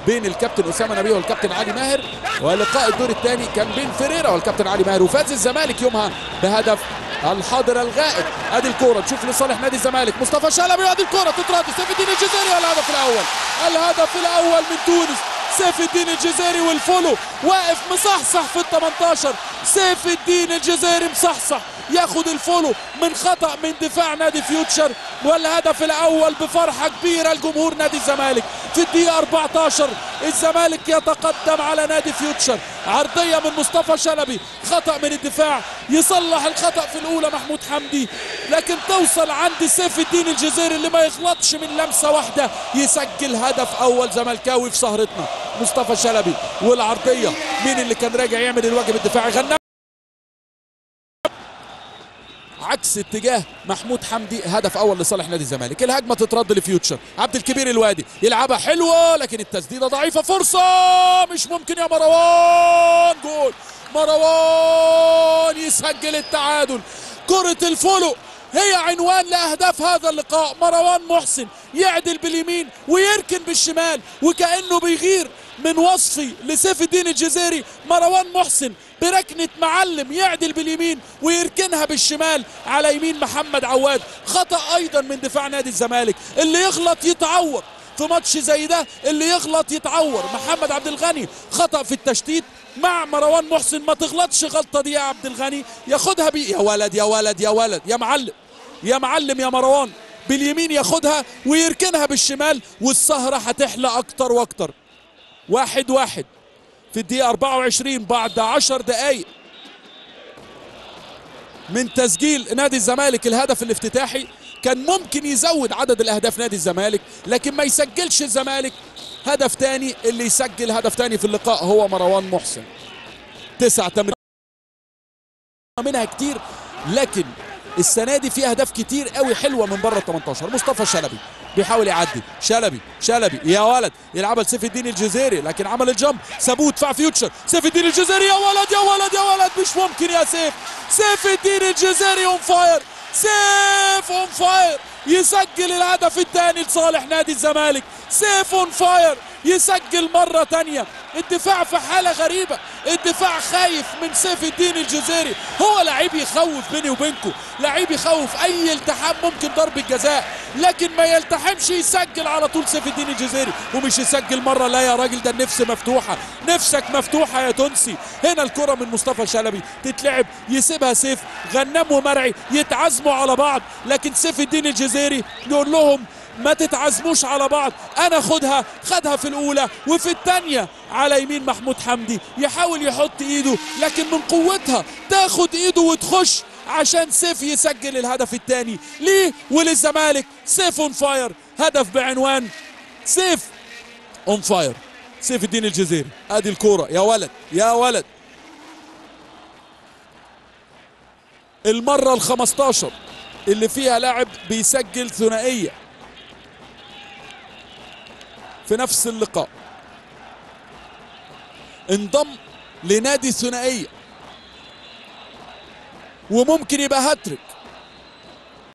بين الكابتن اسامه نبيه والكابتن علي ماهر ولقاء الدور الثاني كان بين فيريرا والكابتن علي ماهر وفاز الزمالك يومها بهدف الحاضر الغائب ادي الكوره تشوف لصالح نادي الزمالك مصطفى شلبي وادي الكوره تترد سيف الدين الجزيري والهدف الاول الهدف الاول من تونس سيف الدين الجزيري والفولو واقف مصحصح في ال 18 سيف الدين الجزيري مصحصح ياخد الفولو من خطا من دفاع نادي فيوتشر والهدف الاول بفرحه كبيره لجمهور نادي الزمالك في الدقيقه 14 الزمالك يتقدم على نادي فيوتشر عرضيه من مصطفى شلبي خطا من الدفاع يصلح الخطا في الاولى محمود حمدي لكن توصل عند سيف الدين الجزيري اللي ما يغلطش من لمسه واحده يسجل هدف اول زملكاوي في سهرتنا مصطفى شلبي والعرضيه مين اللي كان راجع يعمل الواجب الدفاعي غنى عكس اتجاه محمود حمدي هدف اول لصالح نادي الزمالك الهجمه تترد لفيوتشر عبد الكبير الوادي يلعبها حلوه لكن التسديده ضعيفه فرصه مش ممكن يا مروان جول مروان يسجل التعادل كره الفولو هي عنوان لاهداف هذا اللقاء مروان محسن يعدل باليمين ويركن بالشمال وكانه بيغير من وصفي لسيف الدين الجزيري مروان محسن بركنة معلم يعدل باليمين ويركنها بالشمال على يمين محمد عواد خطأ أيضا من دفاع نادي الزمالك اللي يغلط يتعور في ماتش زي ده اللي يغلط يتعور محمد عبد الغني خطأ في التشتيت مع مروان محسن ما تغلطش غلطة دي يا عبد الغني ياخدها بيه يا ولد يا ولد يا ولد يا معلم يا معلم يا مروان باليمين ياخدها ويركنها بالشمال والسهرة هتحلى أكتر وأكتر واحد واحد في الدقيقة 24 بعد 10 دقايق من تسجيل نادي الزمالك الهدف الافتتاحي كان ممكن يزود عدد الاهداف نادي الزمالك لكن ما يسجلش الزمالك هدف تاني اللي يسجل هدف تاني في اللقاء هو مروان محسن تسع تمريرات منها كتير لكن السنه دي في اهداف كتير قوي حلوه من بره ال 18 مصطفى شلبي بيحاول يعدي شلبي شلبي يا ولد يلعبها لسيف الدين الجزيري لكن عمل الجمب سابوه دفاع فيوتشر سيف الدين الجزيري يا ولد يا ولد يا ولد مش ممكن يا سيف سيف الدين الجزيري اون فاير سيف اون فاير يسجل الهدف الثاني لصالح نادي الزمالك سيف اون فاير يسجل مرة تانية الدفاع في حالة غريبة الدفاع خايف من سيف الدين الجزيري هو لعيب يخوف بيني وبينكم لعيب يخوف اي التحام ممكن ضربة جزاء لكن ما يلتحمش يسجل على طول سيف الدين الجزيري ومش يسجل مرة لا يا راجل ده النفس مفتوحة نفسك مفتوحة يا تونسي هنا الكرة من مصطفى شلبي تتلعب يسيبها سيف غنام ومرعي يتعزموا على بعض لكن سيف الدين الجزيري يقول لهم ما تتعزموش على بعض انا خدها خدها في الاولى وفي الثانيه على يمين محمود حمدي يحاول يحط ايده لكن من قوتها تاخد ايده وتخش عشان سيف يسجل الهدف الثاني ليه وللزمالك سيف اون فاير هدف بعنوان سيف اون فاير سيف الدين الجزيري ادي الكوره يا ولد يا ولد المره ال15 اللي فيها لاعب بيسجل ثنائيه في نفس اللقاء انضم لنادي الثنائية وممكن يبقى هاتريك